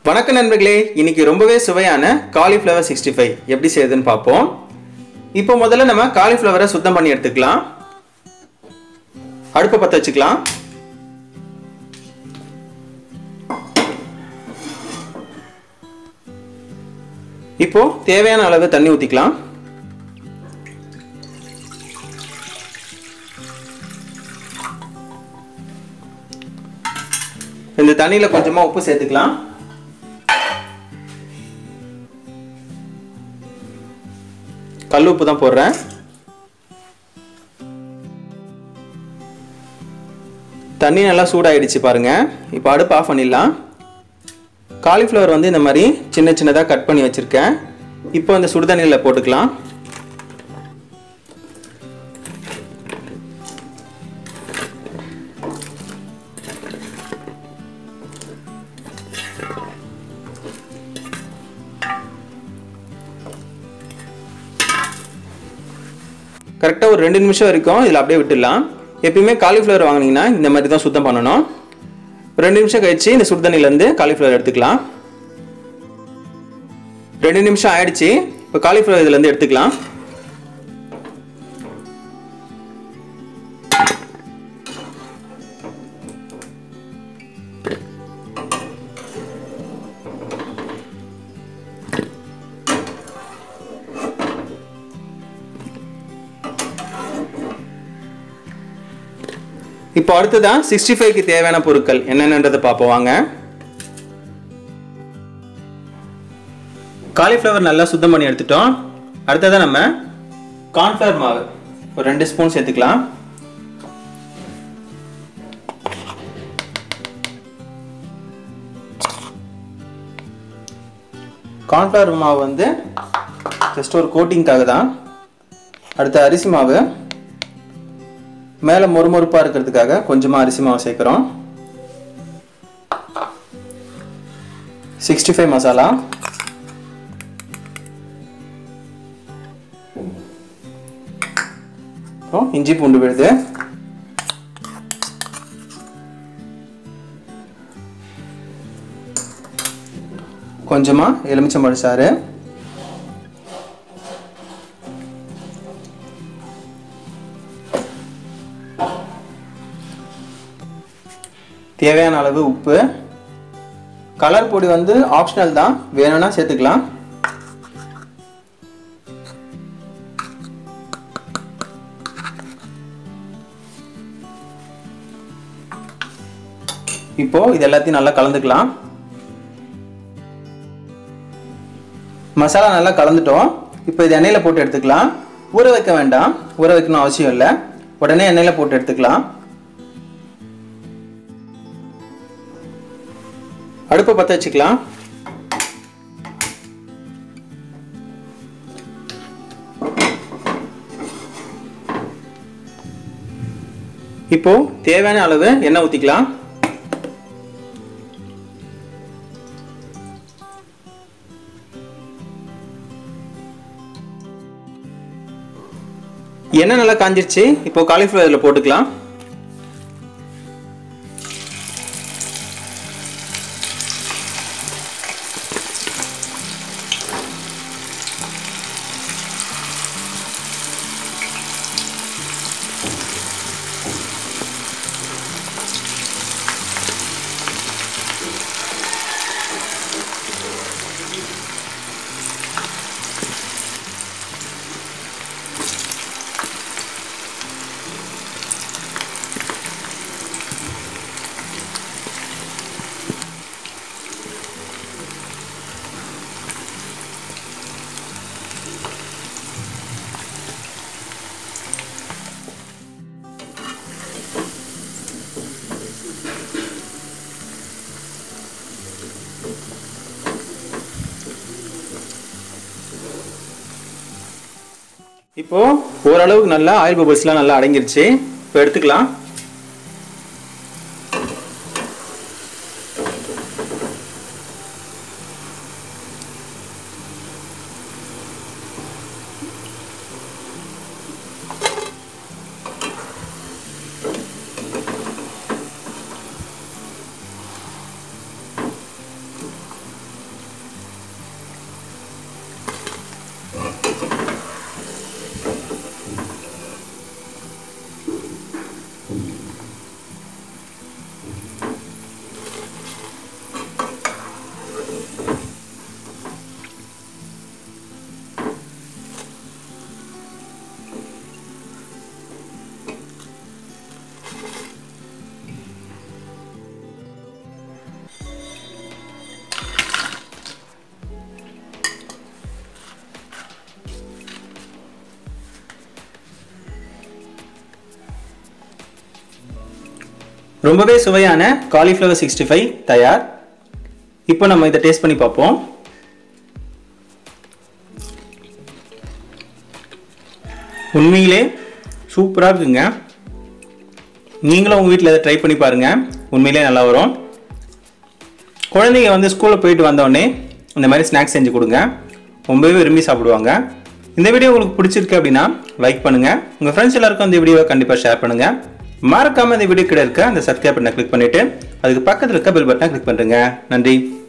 வணக்கம் நண்பர்களே இன்னைக்கு ரொம்பவே சுவையான காலிஃப்ளவர் சிக்ஸ்டி ஃபைவ் எப்படி செய்யுதுன்னு பார்ப்போம் இப்போ முதல்ல நம்ம காலிஃப்ளவரை சுத்தம் பண்ணி எடுத்துக்கலாம் அடுப்பை பற்ற வச்சுக்கலாம் இப்போ தேவையான அளவு தண்ணி ஊற்றிக்கலாம் இந்த தண்ணியில் கொஞ்சமாக உப்பு சேர்த்துக்கலாம் கல் உப்பு தான் போடுறேன் தண்ணி நல்லா சூடாயிடுச்சு பாருங்க இப்போ அடுப்பு ஆஃப் பண்ணிடலாம் காலிஃப்ளவர் வந்து இந்த மாதிரி சின்ன சின்னதாக கட் பண்ணி வச்சுருக்கேன் இப்போ இந்த சுடுதண்ணியில் போட்டுக்கலாம் கரெக்டாக ஒரு ரெண்டு நிமிஷம் வரைக்கும் இதில் அப்படியே விட்டுடலாம் எப்பயுமே காலிஃப்ளவர் வாங்கினீங்கன்னா இந்த மாதிரி தான் சுத்தம் பண்ணணும் ரெண்டு நிமிஷம் கழிச்சு இந்த சுடுதண்ணிலேருந்து காலிஃப்ளவர் எடுத்துக்கலாம் ரெண்டு நிமிஷம் ஆயிடுச்சு இப்போ காலிஃப்ளவர் இதுலேருந்து எடுத்துக்கலாம் இப்போ அடுத்ததான் சிக்ஸ்டி ஃபைவ்க்கு தேவையான பொருட்கள் என்னென்னன்றதை பார்ப்போம் வாங்க காலிஃப்ளவர் நல்லா சுத்தம் பண்ணி எடுத்துட்டோம் அடுத்ததான் நம்ம கார்ன்ஃப்ளவர் மாவு ஒரு ரெண்டு ஸ்பூன் சேர்த்துக்கலாம் கார்ன்ஃப்ளவர் மாவு வந்து ஜஸ்ட் ஒரு கோட்டிங்காக தான் அடுத்து அரிசி மாவு மேலே மொறுமொறுப்பாக இருக்கிறதுக்காக கொஞ்சமாக அரிசி மாவு சேர்க்குறோம் சிக்ஸ்டி ஃபைவ் மசாலா அப்புறம் இஞ்சி பூண்டு விழுது கொஞ்சமாக எலுமிச்சம்பழ சாறு தேவையான அளவு உப்பு கலர் பொடி வந்து ஆப்ஷனல் தான் வேணும்னா சேர்த்துக்கலாம் இப்போ இது எல்லாத்தையும் நல்லா கலந்துக்கலாம் மசாலா நல்லா கலந்துட்டோம் இப்போ இது எண்ணெயில் போட்டு எடுத்துக்கலாம் ஊற வைக்க வேண்டாம் ஊற வைக்கணும் அவசியம் இல்லை உடனே எண்ணெயில் போட்டு எடுத்துக்கலாம் அடுப்பை பற்ற வச்சுக்கலாம் இப்போ தேவையான அளவு எண்ணெய் ஊற்றிக்கலாம் எண்ணெய் நல்லா காஞ்சிருச்சு இப்போ காலிஃப்ளவர் இதில் போட்டுக்கலாம் இப்போ ஓரளவுக்கு நல்லா ஆயில் பபிள்ஸ்லாம் நல்லா அடங்கிருச்சு இப்போ எடுத்துக்கலாம் ரொம்பவே சுவையான காலிஃப்ளவர் சிக்ஸ்டி ஃபைவ் தயார் இப்போ நம்ம இதை டேஸ்ட் பண்ணி பார்ப்போம் உண்மையிலே சூப்பராக இருக்குங்க நீங்களும் உங்கள் வீட்டில் இதை ட்ரை பண்ணி பாருங்கள் உண்மையிலே நல்லா வரும் குழந்தைங்க வந்து ஸ்கூலில் போயிட்டு வந்தோடனே இந்த மாதிரி ஸ்நாக்ஸ் செஞ்சு கொடுங்க ரொம்பவே விரும்பி சாப்பிடுவாங்க இந்த வீடியோ உங்களுக்கு பிடிச்சிருக்கு அப்படின்னா லைக் பண்ணுங்கள் உங்கள் ஃப்ரெண்ட்ஸ் எல்லாருக்கும் இந்த வீடியோவை கண்டிப்பாக ஷேர் பண்ணுங்கள் மறக்காமல் இந்த வீடியோ கிட்ட இருக்க அந்த சப்ஸ்கிரைப் பட்டனை கிளிக் பண்ணிவிட்டு அதுக்கு பக்கத்தில் இருக்க பெல் பட்டனை கிளிக் பண்ணுறேங்க நன்றி